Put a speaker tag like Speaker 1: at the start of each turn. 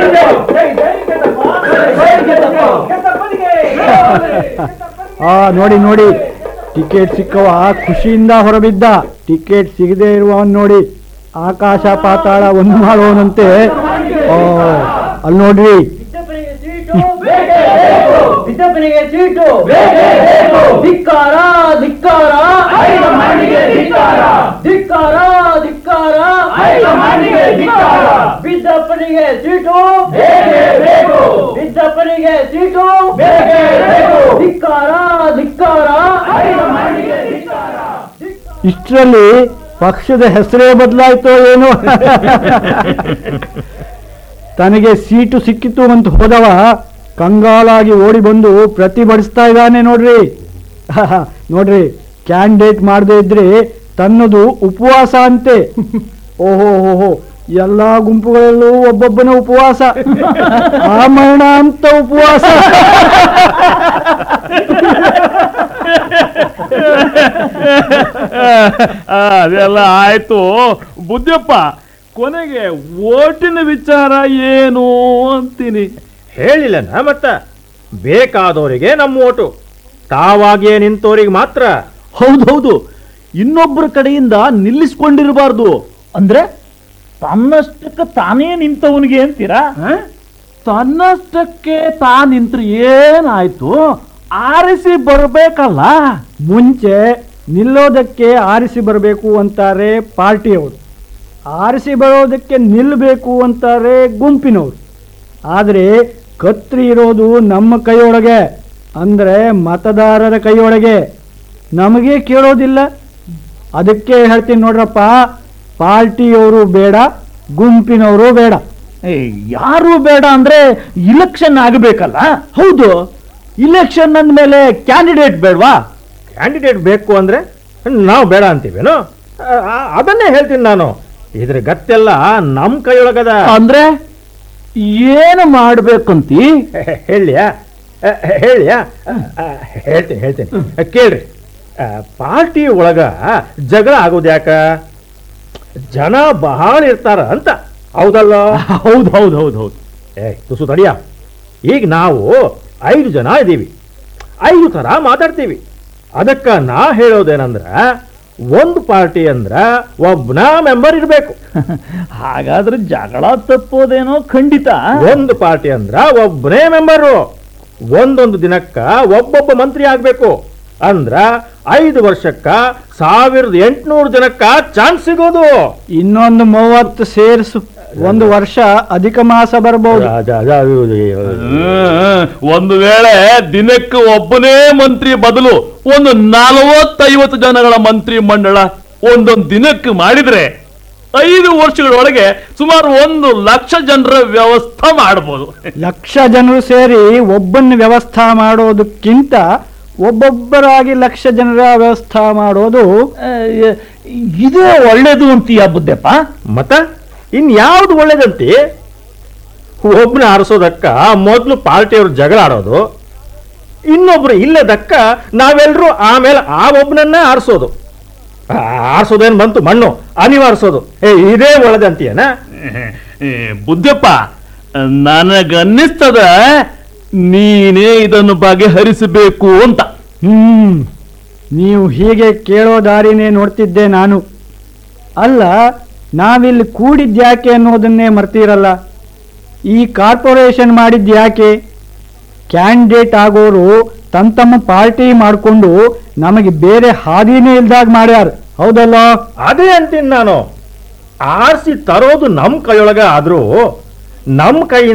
Speaker 1: ಆ ನೋಡಿ ನೋಡಿ ಟಿಕೆಟ್ ಸಿಕ್ಕವ ಖುಷಿಯಿಂದ ಹೊರಬಿದ್ದ ಟಿಕೆಟ್ ಸಿಗದೆ ಇರುವವನ್ ನೋಡಿ ಆಕಾಶ ಪಾತಾಳ ಒಂದು ಮಾಡುವವನಂತೆ ಓ ಅಲ್ಲಿ ನೋಡ್ರಿ
Speaker 2: ಬಿದ್ದಪ್ಪನಿಗೆ ಸೀಟು ಧಿಕ್ಕಾರ ಧಿಕ್ಕಾರ ಧಿಕ್ಕಾರ ಧಿಕ್ಕಾರ ಬಿದ್ದಪ್ಪನಿಗೆ ಸೀಟು ಬಿದ್ದಪ್ಪನಿಗೆ ಸೀಟು ಧಿಕ್ಕಾರ ಧಿಕ್ಕಾರ
Speaker 1: ಇಷ್ಟರಲ್ಲಿ ಪಕ್ಷದ ಹೆಸರೇ ಬದಲಾಯ್ತೋ ಏನೋ ತನಗೆ ಸೀಟು ಸಿಕ್ಕಿತು ಅಂತ ಹೋದವ ಕಂಗಾಲಾಗಿ ಓಡಿ ಬಂದು ಪ್ರತಿಭಟಿಸ್ತಾ ಇದ್ದಾನೆ ನೋಡ್ರಿ ನೋಡ್ರಿ ಕ್ಯಾಂಡಿಡೇಟ್ ಮಾಡದೇ ಇದ್ರೆ ತನ್ನದು ಉಪವಾಸ ಅಂತೆ ಓಹೋ ಓಹೋ ಎಲ್ಲಾ ಗುಂಪುಗಳಲ್ಲೂ ಒಬ್ಬೊಬ್ಬನ ಉಪವಾಸ ಆ ಮರಣ ಅಂತ ಉಪವಾಸ
Speaker 3: ಆ, ಅದೆಲ್ಲ ಆಯ್ತು ಬುದ್ಧಪ್ಪ ಕೊನೆಗೆ ಓಟಿನ ವಿಚಾರ ಏನು ಅಂತೀನಿ
Speaker 4: ಹೇಳಿಲ್ಲನ ಮತ್ತ ಬೇಕಾದವರಿಗೆ ನಮ್ಮ ಓಟು ತಾವಾಗಿಯೇ ನಿಂತೋರಿಗೆ ಮಾತ್ರ
Speaker 3: ಹೌದೌದು ಇನ್ನೊಬ್ಬರ ಕಡೆಯಿಂದ ನಿಲ್ಲಿಸ್ಕೊಂಡಿರಬಾರ್ದು
Speaker 5: ಅಂದ್ರೆ ತನ್ನಷ್ಟಕ್ಕೆ ತಾನೇ ನಿಂತವನಿಗೆ ಅಂತೀರಾ
Speaker 3: ತನ್ನಷ್ಟಕ್ಕೆ ತಾ ನಿಂತ್ರೆ ಏನಾಯ್ತು ಆರಿಸಿ ಬರ್ಬೇಕಲ್ಲ
Speaker 1: ಮುಂಚೆ ನಿಲ್ಲೋದಕ್ಕೆ ಆರಿಸಿ ಬರಬೇಕು ಅಂತಾರೆ ಪಾರ್ಟಿಯವರು ಆರಿಸಿ ಬರೋದಕ್ಕೆ ನಿಲ್ಲಬೇಕು ಅಂತಾರೆ ಗುಂಪಿನವರು ಆದರೆ ಕತ್ರಿ ಇರೋದು ನಮ್ಮ ಕೈಯೊಳಗೆ ಅಂದರೆ ಮತದಾರರ ಕೈಯೊಳಗೆ ನಮಗೆ ಕೇಳೋದಿಲ್ಲ ಅದಕ್ಕೆ ಹೇಳ್ತೀನಿ ನೋಡ್ರಪ್ಪ ಪಾರ್ಟಿಯವರು ಬೇಡ ಗುಂಪಿನವರು ಬೇಡ
Speaker 5: ಏ, ಯಾರು ಬೇಡ ಅಂದ್ರೆ ಇಲೆಕ್ಷನ್ ಆಗಬೇಕಲ್ಲ
Speaker 3: ಹೌದು ಇಲೆಕ್ಷನ್ ಅಂದ್ಮೇಲೆ ಕ್ಯಾಂಡಿಡೇಟ್ ಬೇಡ್ವಾ
Speaker 4: ಕ್ಯಾಂಡಿಡೇಟ್ ಬೇಕು ಅಂದ್ರೆ ನಾವು ಬೇಡ ಅಂತೀವೇನು ಆ- ಆ- ಅದನ್ನೇ ಹೇಳ್ತೀನಿ ನಾನು ಇದ್ರ ಗತ್ತೆಲ್ಲ ನಮ್ಮ ಕೈಯೊಳಗದ
Speaker 3: ಅಂದ್ರೆ ಏನು ಮಾಡ್ಬೇಕಂತಿ
Speaker 4: ಹೇಳಿಯಾ ಹೇಳಿಯಾ ಹೇಳ್ತೀನಿ ಹೇಳ್ತೀನಿ ಕೇಳ್ರಿ ಆ, ಪಾರ್ಟಿ ಒಳಗ ಜಗಳ ಆಗೋದು ಯಾಕ ಜನ ಬಹಳ ಇರ್ತಾರ ಅಂತ ಹೌದಲ್ಲ
Speaker 3: ಹೌದು ಹೌದು ಹೌದು ಹೌದು
Speaker 4: ಏ ತುಸು ತಡಿಯ ಈಗ ನಾವು ಐದು ಜನ ಇದ್ದೀವಿ ಐದು ಥರ ಮಾತಾಡ್ತೀವಿ ಅದಕ್ಕೆ ನಾ ಹೇಳೋದೇನಂದ್ರ ಒಂದು ಪಾರ್ಟಿ ಅಂದ್ರ ಒಬ್ಬನ ಮೆಂಬರ್ ಇರಬೇಕು
Speaker 5: ಹಾಗಾದ್ರೆ ಜಗಳ ತಪ್ಪೋದೇನೋ ಖಂಡಿತ
Speaker 4: ಒಂದು ಪಾರ್ಟಿ ಅಂದ್ರ ಒಬ್ಬನೇ ಮೆಂಬರು ಒಂದೊಂದು ದಿನಕ್ಕ ಒಬ್ಬೊಬ್ಬ ಮಂತ್ರಿ ಆಗ್ಬೇಕು ಅಂದ್ರ ಐದು ವರ್ಷಕ್ಕ ಸಾವಿರದ ಎಂಟುನೂರು ಜನಕ್ಕ ಚಾನ್ಸ್ ಸಿಗೋದು
Speaker 1: ಇನ್ನೊಂದು ಮೂವತ್ತು ಸೇರಿಸು ಒಂದು ವರ್ಷ ಅಧಿಕ ಮಾಸ ಬರಬಹುದು
Speaker 3: ಒಂದು ವೇಳೆ ದಿನಕ್ಕೆ ಒಬ್ಬನೇ ಮಂತ್ರಿ ಬದಲು ಒಂದು ನಲವತ್ತೈವತ್ತು ಜನಗಳ ಮಂತ್ರಿ ಮಂಡಳ ಒಂದೊಂದು ದಿನಕ್ಕೆ ಮಾಡಿದ್ರೆ ಐದು ವರ್ಷಗಳೊಳಗೆ ಸುಮಾರು ಒಂದು ಲಕ್ಷ ಜನರ ವ್ಯವಸ್ಥೆ ಮಾಡಬಹುದು
Speaker 1: ಲಕ್ಷ ಜನರು ಸೇರಿ ಒಬ್ಬನ ವ್ಯವಸ್ಥೆ ಮಾಡೋದಕ್ಕಿಂತ ಒಬ್ಬೊಬ್ಬರಾಗಿ ಲಕ್ಷ ಜನರ ವ್ಯವಸ್ಥೆ ಮಾಡೋದು
Speaker 5: ಆ, ಇದೇ ಒಳ್ಳೇದು ಅಂತೀಯ ಬುದ್ಧಪ್ಪ
Speaker 4: ಮತ್ತ ಇನ್ ಯಾವ್ದು ಒಳ್ಳೇದಂತಿ ಒಬ್ನ ಆರಿಸೋದಕ್ಕ ಮೊದಲು ಪಾರ್ಟಿಯವ್ರು ಜಗಳ ಆಡೋದು ಇನ್ನೊಬ್ರು ಇಲ್ಲದಕ್ಕ ನಾವೆಲ್ಲರೂ ಆಮೇಲೆ ಆ ಒಬ್ಬನನ್ನ ಆರಿಸೋದು ಆರಿಸೋದೇನ್ ಬಂತು ಮಣ್ಣು ಅನಿವಾರಿಸೋದು ಏ ಇದೇ ಒಳ್ಳೇದಂತೀಯನ
Speaker 3: ಏ, ಬುದ್ಧಪ್ಪ ನನಗನ್ನಿಸ್ತದ ನೀನೇ ಇದನ್ನು ಬಗೆಹರಿಸಬೇಕು ಅಂತ
Speaker 1: ಹ್ಮ್ ನೀವು ಹೀಗೆ ಕೇಳೋ ದಾರಿನೇ ನೋಡ್ತಿದ್ದೆ ನಾನು ಅಲ್ಲ ನಾವಿಲ್ಲಿ ಕೂಡಿದ್ಯಾಕೆ ಅನ್ನೋದನ್ನೇ ಮರ್ತೀರಲ್ಲ ಈ ಕಾರ್ಪೊರೇಷನ್ ಮಾಡಿದ್ಯಾಕೆ ಕ್ಯಾಂಡಿಡೇಟ್ ಆಗೋರು ತಮ್ಮ ತಮ್ಮ ಪಾರ್ಟಿ ಮಾಡಿಕೊಂಡು ನಮಗೆ ಬೇರೆ ಹಾದಿನೇ ಇಲ್ದಾಗ ಮಾಡ್ಯಾರ ಹೌದಲ್ಲ
Speaker 4: ಅದೇ ಅಂತೀನಿ ನಾನು ಆರಿಸಿ ತರೋದು ನಮ್ಮ ಕೈಯೊಳಗ ಆದ್ರೂ ನಮ್ಮ ಕೈಯಿಂದ